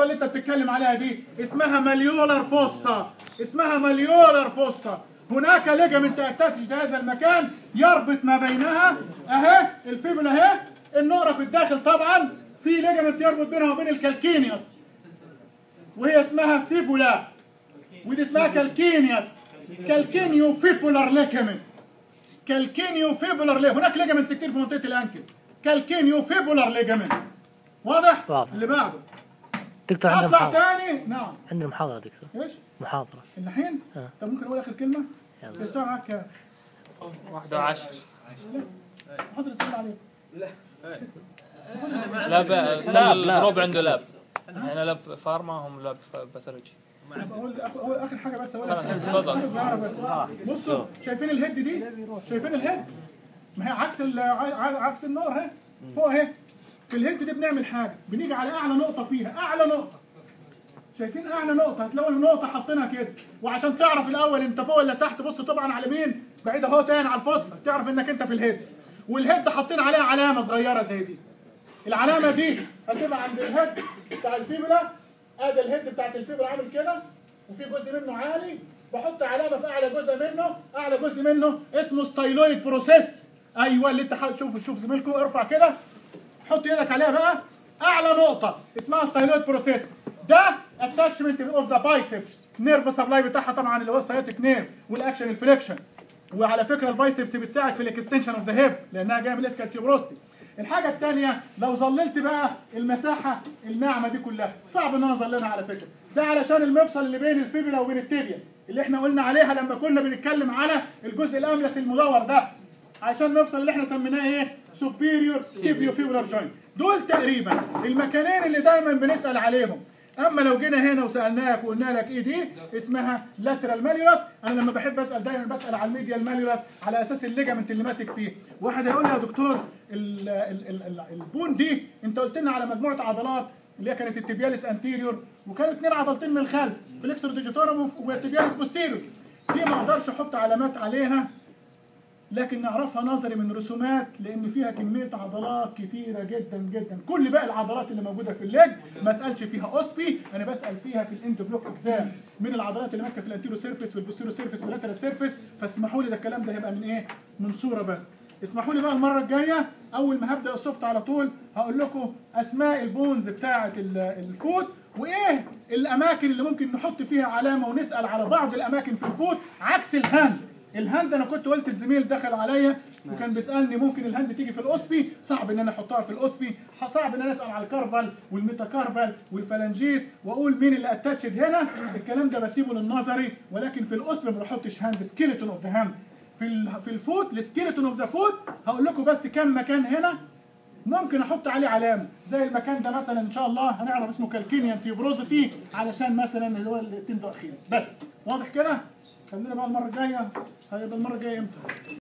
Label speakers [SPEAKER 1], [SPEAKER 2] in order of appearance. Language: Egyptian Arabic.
[SPEAKER 1] اللي انت بتتكلم عليها دي اسمها مليولر فوسا اسمها مليولر فوسا هناك ليجامنت اتاتش لهذا المكان يربط ما بينها اهي الفيبولا اهي النقره في الداخل طبعا في ليجامنت يربط بينها وبين الكالكينيوس وهي اسمها فيبولا ودي اسمها كالكينيوس كالكينيو فيبولار ليجامنت كالكينيو فيبولار ليه هناك ليجامنتس كتير في منطقه الانكل كالكينيو فيبولار ليجامنت واضح؟
[SPEAKER 2] واضح.
[SPEAKER 1] اللي بعده
[SPEAKER 2] دكتور عندنا
[SPEAKER 1] اطلع
[SPEAKER 2] محاضرة
[SPEAKER 1] تاني نعم
[SPEAKER 2] عندنا محاضرة دكتور
[SPEAKER 1] ايش؟
[SPEAKER 2] محاضرة
[SPEAKER 1] الحين؟
[SPEAKER 2] آه.
[SPEAKER 1] طب ممكن اقول اخر كلمه؟
[SPEAKER 2] يلا.
[SPEAKER 1] الساعه معاك كام؟
[SPEAKER 3] واحدة وعشر
[SPEAKER 1] محاضره تقول عليك
[SPEAKER 3] لاب لاب الجروب عنده لاب احنا لاب فارما هم لاب باتولوجي
[SPEAKER 1] اقول أخ- أقول اخر حاجه بس اقولها
[SPEAKER 3] خلاص،
[SPEAKER 1] في
[SPEAKER 3] اتفضل.
[SPEAKER 1] حاجه صغيره بس بصوا شايفين الهيد دي؟ شايفين الهيد؟ ما هي عكس ال- ع- عكس النار اهي فوق اهي في الهيد دي بنعمل حاجه بنيجي على اعلى نقطه فيها اعلى نقطه شايفين اعلى نقطه هتلاقوا النقطه حاطينها كده وعشان تعرف الاول انت فوق ولا تحت بص طبعا على مين بعيد اهو تاني على الفصل تعرف انك انت في الهيد والهيد حاطين عليها علامه صغيره زي دي العلامه دي هتبقى عند الهيد بتاع الفيبولا ادي الهيد بتاعت الفيبولا عامل كده وفي جزء منه عالي بحط علامه في اعلى جزء منه اعلى جزء منه اسمه ستايلويد بروسيس ايوه اللي انت حا- شوف شوف زميلكم ارفع كده حط ايدك عليها بقى اعلى نقطه اسمها ستايلويد بروسيس ده اتاتشمنت اوف ذا بايسبس نيرف سبلاي بتاعها طبعا اللي هو السياتيك نيرف والاكشن الفليكشن وعلى فكره البايسبس بتساعد في الاكستنشن اوف ذا هيب لانها جايه من الاسكال تيوبروستي الحاجه الثانيه لو ظللت بقى المساحه الناعمه دي كلها صعب ان انا اظللها على فكره ده علشان المفصل اللي بين الفيبولا وبين التيبيا اللي احنا قلنا عليها لما كنا بنتكلم على الجزء الاملس المدور ده عشان المفصل اللي احنا سميناه ايه سوبيريور تيبيو فيبولار جوينت دول تقريبا المكانين اللي دايما بنسال عليهم اما لو جينا هنا وسالناك وقلنا لك ايه دي اسمها لاترال ماليولاس انا لما بحب اسال دايما بسال على الميديال ماليولاس على اساس الليجامنت اللي ماسك فيه واحد هيقول لي يا دكتور ال ال ال ال البون دي انت قلت لنا على مجموعه عضلات اللي هي كانت التبياليس انتيريور وكانوا اثنين عضلتين من الخلف فليكسور ديجيتورم والتبياليس بوستيريور دي ما اقدرش احط علامات عليها لكن نعرفها نظري من رسومات لان فيها كميه عضلات كتيره جدا جدا كل باقي العضلات اللي موجوده في الليج ما اسالش فيها اوسبي انا بسال فيها في الاند بلوك اكزام من العضلات اللي ماسكه في الانتيرو سيرفيس والبوستيرو سيرفيس واللاترال سيرفيس فاسمحوا لي ده الكلام ده هيبقى من ايه من صوره بس اسمحوا لي بقى المره الجايه اول ما هبدا السوفت على طول هقول لكم اسماء البونز بتاعه ال- الفوت وايه الاماكن اللي ممكن نحط فيها علامه ونسال على بعض الاماكن في الفوت عكس الهاند الهاند انا كنت قلت لزميل دخل عليا وكان بيسالني ممكن الهاند تيجي في الاوسبي صعب ان انا احطها في الاوسبي صعب ان انا اسال على الكربل والميتاكاربل والفلانجيس واقول مين اللي اتاتشد هنا الكلام ده بسيبه للنظري ولكن في الاوسبي ما بحطش هاند سكيلتون اوف ذا هاند في ال- في الفوت السكيلتون اوف ذا فوت هقول لكم بس كم مكان هنا ممكن احط عليه علامه زي المكان ده مثلا ان شاء الله هنعرف اسمه كالكينيان تيوبروزيتي علشان مثلا اللي هو التندو اخيلس بس واضح كده خلينا بقى المره الجايه هيبقى المره الجايه امتى